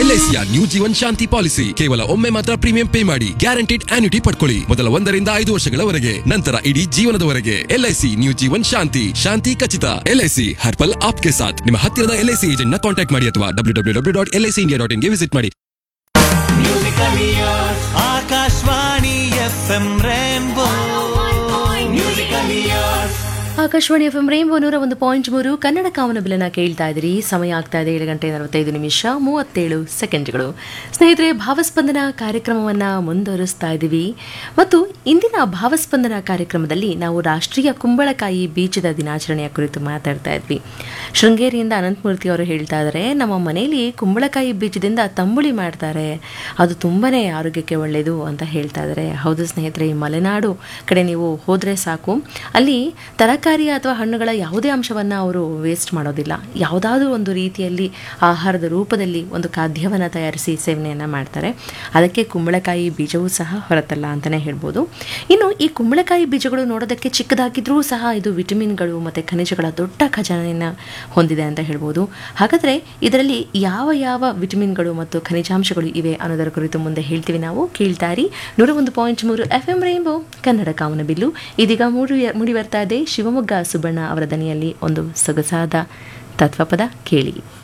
ಎಲ್ಐಸಿಯ new Jeevan Shanti policy ಕೇವಲ ಒಮ್ಮೆ ಮಾತ್ರ ಪ್ರೀಮಿಯಂ ಪೇ ಮಾಡಿ ಗ್ಯಾರಂಟಿಡ್ ಆನ್ಯುಟಿ ಪಡ್ಕೊಳ್ಳಿ ಮೊದಲ ಒಂದರಿಂದ ಐದು ವರ್ಷಗಳವರೆಗೆ ನಂತರ ಇಡೀ ಜೀವನದವರೆಗೆ ಎಲ್ಐಸಿ ನ್ಯೂ ಜೀವನ್ ಶಾಂತಿ ಶಾಂತಿ ಖಚಿತ ಎಲ್ಐಸಿ ಹರ್ಪಲ್ ಆಪ್ಕೆ ಸಾಥ್ ನಿಮ್ಮ ಹತ್ತಿರದ ಎಲ್ಐಸಿ ಏಜೆಂಟ್ ನ ಕಾಂಟ್ಯಾಕ್ಟ್ ಮಾಡಿ ಅಥವಾ W W W dot LIC India dot ಇನ್ಗೆ ವಿಸಿಟ್ ಮಾಡಿ Akashvani F M rainbow musical years Akashvani F M rainbow ನೂರ ಒಂದು ಪಾಯಿಂಟ್ ಮೂರು ಕನ್ನಡ ಕಾಮನಬಿಲ್ಲನ್ನ ಕೇಳ್ತಾ ಇದ್ದೀರಿ ಸಮಯ ಆಗ್ತಾ ಇದೆ ಏಳು ಗಂಟೆ ನಲವತ್ತೈದು ನಿಮಿಷ ಮೂವತ್ತೇಳು ಸೆಕೆಂಡ್ಗಳು ಸ್ನೇಹಿತರೆ ಭಾವಸ್ಪಂದನ ಕಾರ್ಯಕ್ರಮವನ್ನ ಮುಂದುವರಿಸ್ತಾ ಇದ್ದೀವಿ ಮತ್ತು ಇಂದಿನ ಭಾವಸ್ಪಂದನ ಕಾರ್ಯಕ್ರಮದಲ್ಲಿ ನಾವು ರಾಷ್ಟ್ರೀಯ ಕುಂಬಳಕಾಯಿ ಬೀಜದ ದಿನಾಚರಣೆಯ ಕುರಿತು ಮಾತಾಡ್ತಾ ಇದ್ವಿ ಶೃಂಗೇರಿಯಿಂದ ಅನಂತಮೂರ್ತಿ ಅವರು ಹೇಳ್ತಾ ಇದ್ದಾರೆ ನಮ್ಮ ಮನೆಯಲ್ಲಿ ಕುಂಬಳಕಾಯಿ ಬೀಜದಿಂದ ತಂಬುಳಿ ಮಾಡ್ತಾರೆ ಅದು ತುಂಬಾನೇ ಆರೋಗ್ಯಕ್ಕೆ ಒಳ್ಳೆಯದು ಅಂತ ಹೇಳ್ತಾ ಇದ್ದಾರೆ ಹೌದು ಸ್ನೇಹಿತರೆ ಈ ಮಲೆನಾಡು ಕಡೆ ನೀವು ಹೋದರೆ ಸಾಕು ಅಲ್ಲಿ ತರಕಾರಿ ಅಥವಾ ಹಣ್ಣುಗಳ ಯಾವುದೇ ಅಂಶವನ್ನು ಅವರು ವೇಸ್ಟ್ ಮಾಡೋದಿಲ್ಲ ಯಾವುದಾದ್ರೂ ಒಂದು ರೀತಿಯಲ್ಲಿ ಆಹಾರದ ರೂಪದಲ್ಲಿ ಒಂದು ಖಾದ್ಯವನ್ನು ತಯಾರಿಸಿ ಸೇವನೆಯನ್ನು ಮಾಡ್ತಾರೆ ಅದಕ್ಕೆ ಕುಂಬಳಕಾಯಿ ಬೀಜವೂ ಸಹ ಹೊರತಲ್ಲ ಅಂತಲೇ ಹೇಳ್ಬೋದು ಇನ್ನು ಈ ಕುಂಬಳಕಾಯಿ ಬೀಜಗಳು ನೋಡೋದಕ್ಕೆ ಚಿಕ್ಕದಾಗಿದ್ರೂ ಸಹ ಇದು ವಿಟಮಿನ್ಗಳು ಮತ್ತು ಖನಿಜಗಳ ದೊಡ್ಡ ಖಜಾನೆಯನ್ನು ಹೊಂದಿದೆ ಅಂತ ಹೇಳ್ಬೋದು ಹಾಗಾದರೆ ಇದರಲ್ಲಿ ಯಾವ ಯಾವ ವಿಟಮಿನ್ಗಳು ಮತ್ತು ಖನಿಜಾಂಶಗಳು ಇವೆ ಅನ್ನೋದರ ಕುರಿತು ಮುಂದೆ ಹೇಳ್ತೀವಿ ನಾವು ಕೇಳ್ತಾರಿ ನೂರ ಒಂದು ಪಾಯಿಂಟ್ ಮೂರು ಎಫ್ ಎಂ ರೈನ್ಬೋ ಕನ್ನಡ ಕಾಮನಬಿಲ್ಲು ಇದೀಗ ಮೂಡಿ ಮೂಡಿ ಬರ್ತಾ ಇದೆ ಶಿವಮೊಗ್ಗ ಸುಬ್ಬಣ್ಣ ಅವರ ದನಿಯಲ್ಲಿ ಒಂದು ಸೊಗಸಾದ ತತ್ವಪದ ಕೇಳಿ